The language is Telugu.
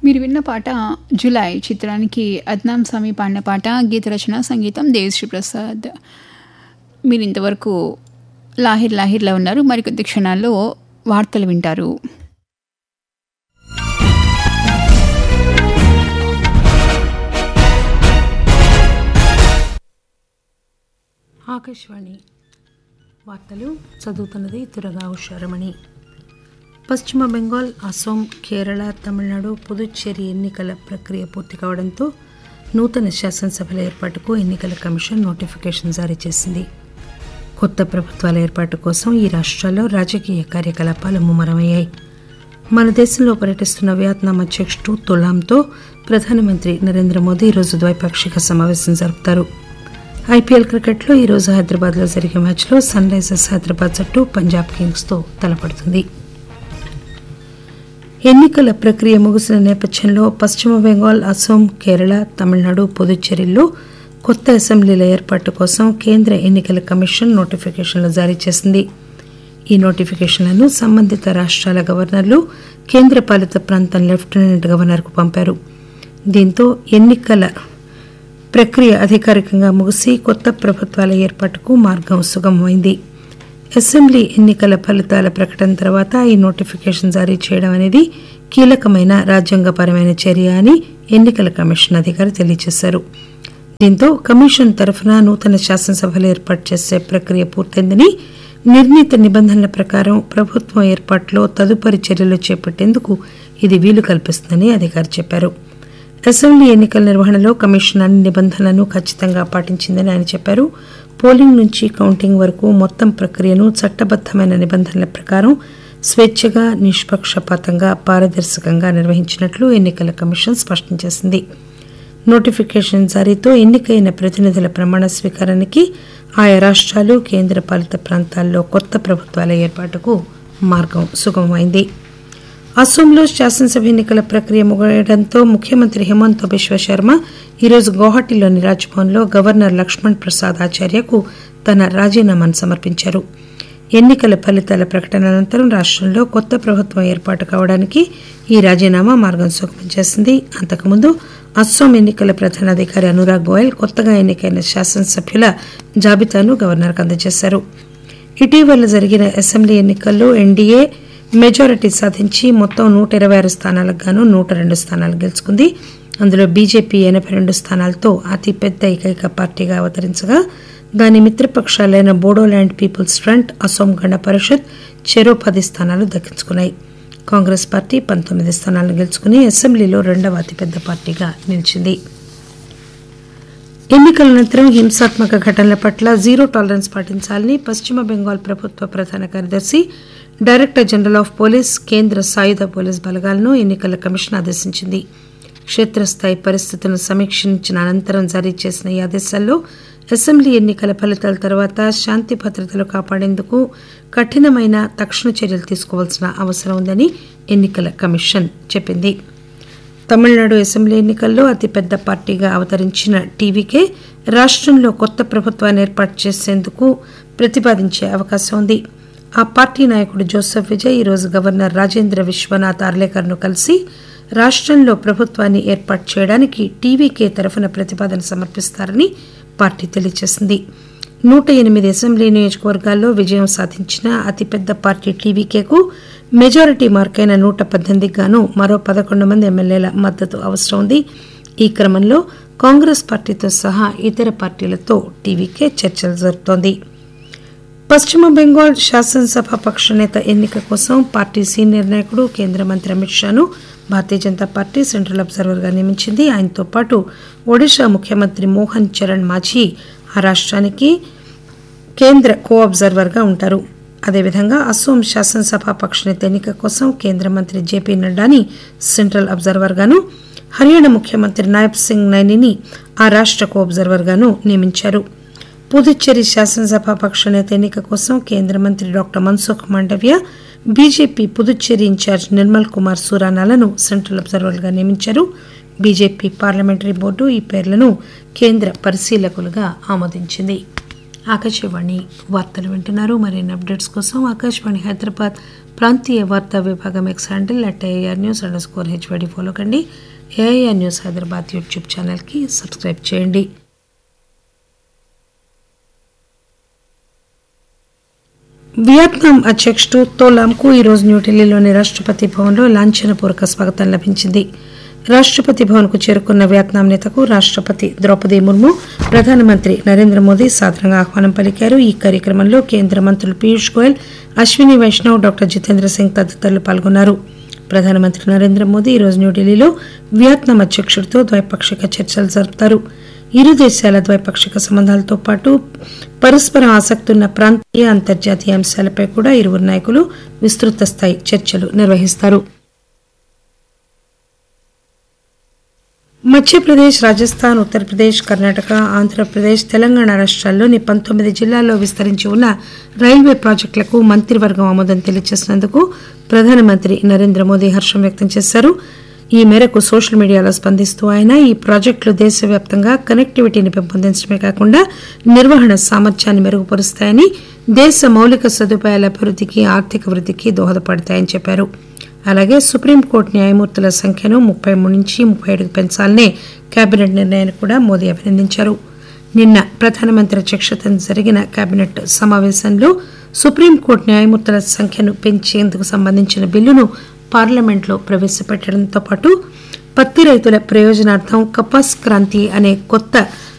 మీరు విన్న పాట జులై చిత్రానికి అద్నాం స్వామి పాడిన పాట గీత రచన సంగీతం దేవిశ్రీ ప్రసాద్ మీరు ఇంతవరకు లాహిర్ లాహిర్లో ఉన్నారు మరికొద్ది క్షణాల్లో వార్తలు వింటారు ఆకాశవాణి వార్తలు చదువుతున్నది తురగా ఉషారమణి పశ్చిమ బెంగాల్ అసోం కేరళ తమిళనాడు పుదుచ్చేరి ఎన్నికల ప్రక్రియ పూర్తి కావడంతో నూతన శాసనసభల ఏర్పాటుకు ఎన్నికల కమిషన్ నోటిఫికేషన్ జారీ చేసింది కొత్త ప్రభుత్వాల ఏర్పాటు కోసం ఈ రాష్ట్రాల్లో రాజకీయ కార్యకలాపాలు ముమ్మరమయ్యాయి మన దేశంలో పర్యటిస్తున్న వియత్నాం అధ్యక్షుడు తొలాంతో ప్రధానమంత్రి నరేంద్ర మోదీ ఈరోజు ద్వైపాక్షిక సమావేశం జరుపుతారు ఐపీఎల్ క్రికెట్లో ఈరోజు హైదరాబాద్లో జరిగే మ్యాచ్లో సన్ రైజర్స్ హైదరాబాద్ జట్టు పంజాబ్ కింగ్స్తో తలపడుతుంది ఎన్నికల ప్రక్రియ ముగిసిన నేపథ్యంలో పశ్చిమ బెంగాల్ అసోం కేరళ తమిళనాడు పుదుచ్చేరిల్లో కొత్త అసెంబ్లీల ఏర్పాటు కోసం కేంద్ర ఎన్నికల కమిషన్ నోటిఫికేషన్లు జారీ చేసింది ఈ నోటిఫికేషన్లను సంబంధిత రాష్ట్రాల గవర్నర్లు కేంద్రపాలిత ప్రాంతం లెఫ్టినెంట్ గవర్నర్కు పంపారు దీంతో ఎన్నికల ప్రక్రియ అధికారికంగా ముగిసి కొత్త ప్రభుత్వాల ఏర్పాటుకు మార్గం సుగమమైంది అసెంబ్లీ ఎన్నికల ఫలితాల ప్రకటన తర్వాత ఈ నోటిఫికేషన్ జారీ చేయడం అనేది కీలకమైన రాజ్యాంగపరమైన చర్య అని ఎన్నికల కమిషన్ అధికారి తెలియజేశారు దీంతో కమిషన్ తరఫున నూతన శాసనసభలు ఏర్పాటు చేసే ప్రక్రియ పూర్తయిందని నిర్ణీత నిబంధనల ప్రకారం ప్రభుత్వం ఏర్పాటులో తదుపరి చర్యలు చేపట్టేందుకు ఇది వీలు కల్పిస్తుందని అధికారి చెప్పారు అసెంబ్లీ ఎన్నికల నిర్వహణలో కమిషన్ అన్ని నిబంధనలను ఖచ్చితంగా పాటించిందని ఆయన చెప్పారు పోలింగ్ నుంచి కౌంటింగ్ వరకు మొత్తం ప్రక్రియను చట్టబద్దమైన నిబంధనల ప్రకారం స్వేచ్ఛగా నిష్పక్షపాతంగా పారదర్శకంగా నిర్వహించినట్లు ఎన్నికల కమిషన్ స్పష్టం చేసింది నోటిఫికేషన్ జారీతో ఎన్నికైన ప్రతినిధుల ప్రమాణ స్వీకారానికి ఆయా రాష్ట్రాలు కేంద్రపాలిత ప్రాంతాల్లో కొత్త ప్రభుత్వాల ఏర్పాటుకు మార్గం సుగమమైంది అస్సోంలో శాసనసభ ఎన్నికల ప్రక్రియ ముగియడంతో ముఖ్యమంత్రి హిమంత బిశ్వ శర్మ ఈరోజు గౌహటిలోని రాజ్భవన్లో గవర్నర్ లక్ష్మణ్ ప్రసాద్ ఆచార్యకు తన రాజీనామాను సమర్పించారు ఎన్నికల ఫలితాల ప్రకటన అనంతరం రాష్ట్రంలో కొత్త ప్రభుత్వం ఏర్పాటు కావడానికి ఈ రాజీనామా మార్గం సుగమం చేసింది అంతకుముందు అస్సోం ఎన్నికల ప్రధానాధికారి అనురాగ్ గోయల్ కొత్తగా ఎన్నికైన శాసనసభ్యుల జాబితాను గవర్నర్కు అందజేశారు ఇటీవల జరిగిన అసెంబ్లీ ఎన్నికల్లో ఎన్డీఏ మెజారిటీ సాధించి మొత్తం నూట ఇరవై ఆరు స్థానాలకు గాను నూట రెండు స్థానాలు గెలుచుకుంది అందులో బీజేపీ ఎనభై రెండు స్థానాలతో అతిపెద్ద ఏకైక పార్టీగా అవతరించగా దాని మిత్రపక్షాలైన బోడోల్యాండ్ పీపుల్స్ ఫ్రంట్ అసోం గణ పరిషత్ చెరో పది స్థానాలు దక్కించుకున్నాయి కాంగ్రెస్ పార్టీ పంతొమ్మిది స్థానాలను గెలుచుకుని అసెంబ్లీలో రెండవ అతిపెద్ద పార్టీగా నిలిచింది ఎన్నికల అనంతరం హింసాత్మక ఘటనల పట్ల జీరో టాలరెన్స్ పాటించాలని పశ్చిమ బెంగాల్ ప్రభుత్వ ప్రధాన కార్యదర్శి డైరెక్టర్ జనరల్ ఆఫ్ పోలీస్ కేంద్ర సాయుధ పోలీస్ బలగాలను ఎన్నికల కమిషన్ ఆదేశించింది క్షేత్రస్థాయి పరిస్థితులను సమీక్షించిన అనంతరం జారీ చేసిన ఈ ఆదేశాల్లో అసెంబ్లీ ఎన్నికల ఫలితాల తర్వాత శాంతి భద్రతలు కాపాడేందుకు కఠినమైన తక్షణ చర్యలు తీసుకోవాల్సిన అవసరం ఉందని ఎన్నికల కమిషన్ చెప్పింది తమిళనాడు అసెంబ్లీ ఎన్నికల్లో అతిపెద్ద పార్టీగా అవతరించిన టీవీకే రాష్ట్రంలో కొత్త ప్రభుత్వాన్ని ఏర్పాటు చేసేందుకు ప్రతిపాదించే అవకాశం ఉంది ఆ పార్టీ నాయకుడు జోసెఫ్ విజయ్ ఈరోజు గవర్నర్ రాజేంద్ర విశ్వనాథ్ ఆర్లేకర్ను కలిసి రాష్ట్రంలో ప్రభుత్వాన్ని ఏర్పాటు చేయడానికి టీవీకే తరఫున ప్రతిపాదన సమర్పిస్తారని పార్టీ తెలియజేసింది నూట ఎనిమిది అసెంబ్లీ నియోజకవర్గాల్లో విజయం సాధించిన అతిపెద్ద పార్టీ టీవీకేకు మెజారిటీ మార్కైన నూట పద్దెనిమిదికి గాను మరో పదకొండు మంది ఎమ్మెల్యేల మద్దతు అవసరం ఉంది ఈ క్రమంలో కాంగ్రెస్ పార్టీతో సహా ఇతర పార్టీలతో టీవీకే చర్చలు జరుపుతోంది పశ్చిమ బెంగాల్ శాసనసభ పక్షనేత ఎన్నిక కోసం పార్టీ సీనియర్ నాయకుడు కేంద్ర మంత్రి అమిత్ షాను భారతీయ జనతా పార్టీ సెంట్రల్ అబ్జర్వర్గా నియమించింది ఆయనతో పాటు ఒడిషా ముఖ్యమంత్రి మోహన్ చరణ్ మాఝీ ఆ రాష్ట్రానికి కేంద్ర కో అబ్జర్వర్గా ఉంటారు అదేవిధంగా అస్సోం శాసనసభ పక్షనేత ఎన్నిక కోసం కేంద్ర మంత్రి జేపీ నడ్డాని సెంట్రల్ అబ్జర్వర్గాను హర్యానా ముఖ్యమంత్రి నాయబ్ సింగ్ నైనిని ఆ రాష్ట్ర కో అబ్జర్వర్గాను నియమించారు పుదుచ్చేరి శాసనసభ పక్షనేత ఎన్నిక కోసం కేంద్ర మంత్రి doctor Mansukh Mandaviya BJP Puducherry in charge Nirmal Kumar సూరానాలను సెంట్రల్ అబ్జర్వర్గా నియమించారు బీజేపీ పార్లమెంటరీ బోర్డు ఈ పేర్లను కేంద్ర పరిశీలకులుగా ఆమోదించింది ఆకాశవాణి వార్తలు వింటున్నారు మరిన్ని అప్డేట్స్ కోసం ఆకాశవాణి హైదరాబాద్ ప్రాంతీయ వార్తా విభాగం X handle at AR news under score HYD follow కండి ఏఐఆర్ న్యూస్ హైదరాబాద్ యూట్యూబ్ ఛానల్కి సబ్స్క్రైబ్ చేయండి వియత్నాం అధ్యక్షుడు తోలాంకు ఈరోజు న్యూఢిల్లీలోని రాష్టపతి భవన్లో లాంఛనపూర్వక స్వాగతం లభించింది రాష్టపతి భవన్కు చేరుకున్న వియత్నాం నేతకు రాష్టపతి ద్రౌపది ముర్ము ప్రధానమంత్రి నరేంద్ర మోదీ సాదరంగా ఆహ్వానం పలికారు ఈ కార్యక్రమంలో కేంద్ర మంత్రులు పీయూష్ గోయల్ అశ్విని వైష్ణవ్ డాక్టర్ జితేంద్ర సింగ్ తదితరులు పాల్గొన్నారు ప్రధానమంత్రి నరేంద్ర మోదీ ఈరోజు న్యూఢిల్లీలో వియత్నాం అధ్యక్షుడితో ద్వైపాక్షిక చర్చలు జరుపుతారు ఇరు దేశాల ద్వైపాక్షిక సంబంధాలతో పాటు పరస్పరం ఆసక్తి ఉన్న ప్రాంతీయ అంతర్జాతీయ అంశాలపై కూడా ఇరువురు నాయకులు విస్తృత స్థాయి చర్చలు నిర్వహిస్తారు మధ్యప్రదేశ్ రాజస్థాన్ ఉత్తరప్రదేశ్ కర్ణాటక ఆంధ్రప్రదేశ్ తెలంగాణ రాష్ట్రాల్లోని పంతొమ్మిది జిల్లాల్లో విస్తరించి ఉన్న రైల్వే ప్రాజెక్టులకు మంత్రివర్గం ఆమోదం తెలియజేసినందుకు ప్రధానమంత్రి నరేంద్ర మోదీ హర్షం వ్యక్తం చేశారు ఈ మేరకు సోషల్ మీడియాలో స్పందిస్తూ ఆయన ఈ ప్రాజెక్టులు దేశవ్యాప్తంగా కనెక్టివిటీని పెంపొందించడమే కాకుండా నిర్వహణ సామర్థ్యాన్ని మెరుగుపరుస్తాయని దేశ మౌలిక సదుపాయాల అభివృద్ధికి ఆర్థిక వృద్ధికి దోహదపడతాయని చెప్పారు అలాగే సుప్రీంకోర్టు న్యాయమూర్తుల సంఖ్యను ముప్పై మూడు నుంచి ముప్పై ఏడుకు పెంచాలనే కేబినెట్ నిర్ణయాన్ని కూడా మోదీ అభినందించారు నిన్న ప్రధానమంత్రి అధ్యక్షతన జరిగిన కేబినెట్ సమావేశంలో సుప్రీంకోర్టు న్యాయమూర్తుల సంఖ్యను పెంచేందుకు సంబంధించిన బిల్లును పార్లమెంట్లో ప్రవేశపెట్టడంతో పాటు పత్తి రైతుల ప్రయోజనార్థం కపాస్ క్రాంతి అనే కొత్త